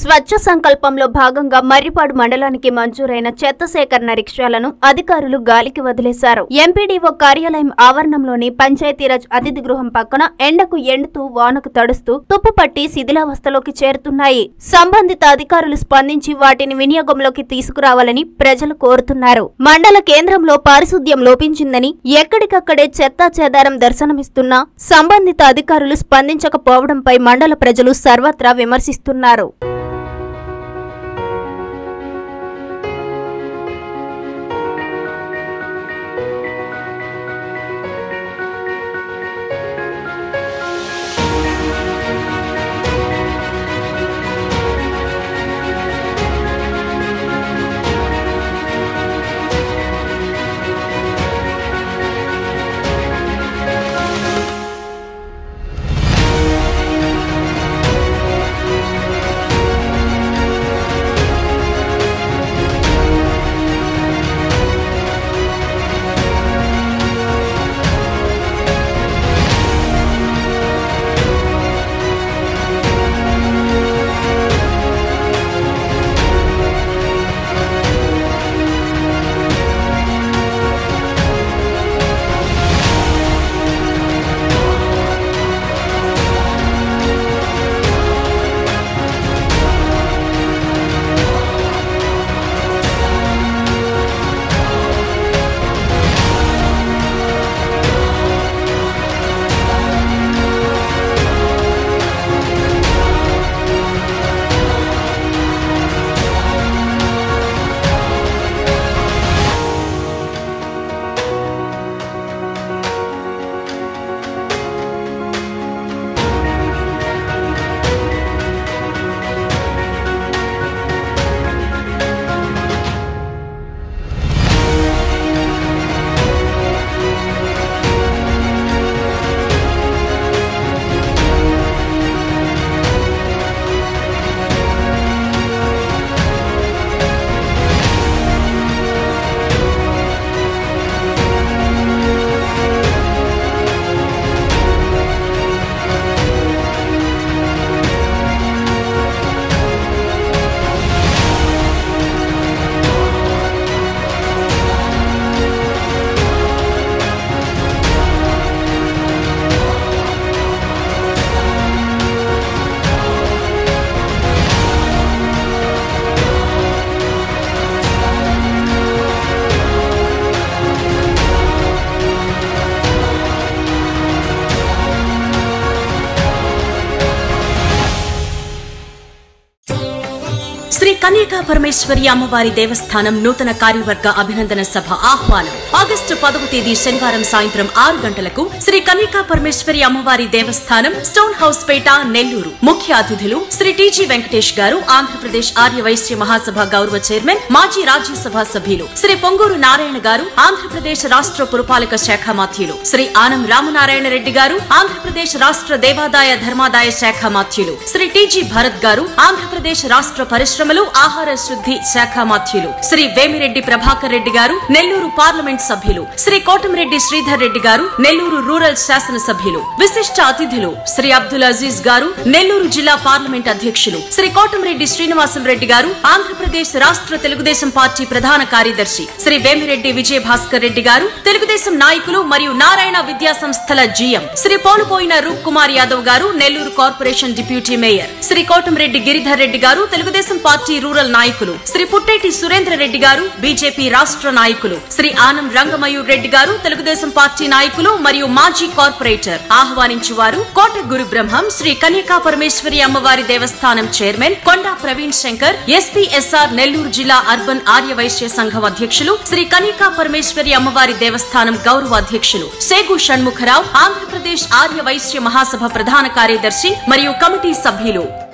స్వచ్ఛ సంకల్పంలో భాగంగా మర్రిపాడు మండలానికి మంజూరైన చెత్త సేకరణ రిక్షాలను అధికారులు గాలికి వదిలేశారు ఎంపీడీఓ కార్యాలయం ఆవరణంలోని పంచాయతీరాజ్ అతిథి గృహం పక్కన ఎండకు ఎండుతూ వానకు తడుస్తూ తుప్పుపట్టి శిథిలావస్థలోకి చేరుతున్నాయి సంబంధిత అధికారులు స్పందించి వాటిని వినియోగంలోకి తీసుకురావాలని ప్రజలు కోరుతున్నారు మండల కేంద్రంలో పారిశుద్ధ్యం లోపించిందని ఎక్కడికక్కడే చెత్తా చెదారం దర్శనమిస్తున్నా సంబంధిత అధికారులు స్పందించకపోవడంపై మండల ప్రజలు సర్వత్రా విమర్శిస్తున్నారు శ్రీ కన్యకా పరమేశ్వరి అమ్మవారి దేవస్థానం నూతన కార్యవర్గ అభినందన సభ ఆహ్వానం ఆగస్టు పదవ తేదీ శనివారం సాయంత్రం ఆరు గంటలకు శ్రీ కన్యకా పరమేశ్వరి అమ్మవారి దేవస్థానం స్టోన్ హౌస్ పేట నెల్లూరు ముఖ్య అతిథులు శ్రీ టీజీ వెంకటేష్ గారు ఆంధ్రప్రదేశ్ ఆర్య వైశ్య మహాసభ గౌరవ చైర్మన్ మాజీ రాజ్యసభ సభ్యులు శ్రీ పొంగూరు నారాయణ గారు ఆంధ్రప్రదేశ్ రాష్ట్ర పురపాలక శాఖ మాత్యులు శ్రీ ఆనం రామనారాయణ రెడ్డి గారు ఆంధ్రప్రదేశ్ రాష్ట్ర దేవాదాయ ధర్మాదాయ శాఖ మాత్యులు శ్రీ టీజీ భరత్ గారు ఆంధ్రప్రదేశ్ రాష్ట్ర పరిశ్రమలు ఆహార శుద్ధి శాఖ మాత్యులు శ్రీ వేమిరెడ్డి ప్రభాకర్ రెడ్డి గారు నెల్లూరు పార్లమెంట్ సభ్యులు శ్రీ కోటమిరెడ్డి శ్రీధర్ రెడ్డి గారు నెల్లూరు రూరల్ శాసన సభ్యులు విశిష్ట అతిథులు శ్రీ అబ్దుల్ అజీజ్ గారు నెల్లూరు జిల్లా పార్లమెంట్ అధ్యక్షులు శ్రీ కోటమిరెడ్డి శ్రీనివాసులు రెడ్డి గారు ఆంధ్రప్రదేశ్ రాష్ట్ర తెలుగుదేశం పార్టీ ప్రధాన కార్యదర్శి శ్రీ వేమిరెడ్డి విజయ భాస్కర్ రెడ్డి గారు తెలుగుదేశం నాయకులు మరియు నారాయణ విద్యా సంస్థల జీఎం శ్రీ పోలుపోయిన రూప్ కుమార్ యాదవ్ గారు Nellore corporation deputy mayor Shri Kotamireddy Giridhar Reddy గారు తెలుగుదేశం పార్టీ రూరల్ నాయకులు శ్రీ పుట్టేటి సురేంద్ర రెడ్డి గారు బీజేపీ రాష్ట్ర నాయకులు శ్రీ ఆనం రంగమయూర్ రెడ్డి గారు తెలుగుదేశం పార్టీ నాయకులు మరియు మాజీ కార్పొరేటర్ ఆహ్వానించువారు కోట గురు బ్రహ్మం శ్రీ కన్యకా పరమేశ్వరి అమ్మవారి దేవస్థానం చైర్మన్ కొండా ప్రవీణ్ శంకర్ ఎస్పీఎస్ఆర్ నెల్లూరు జిల్లా అర్బన్ ఆర్య వైశ్య సంఘం అధ్యక్షులు శ్రీ కన్యకా పరమేశ్వరి అమ్మవారి దేవస్థానం గౌరవ అధ్యక్షులు సేగు షణ్ముఖరావు ఆంధ్రప్రదేశ్ ఆర్య వైశ్య మహాసభ ప్రధాన కార్యదర్శి మరియు కమిటీ సభ్యులు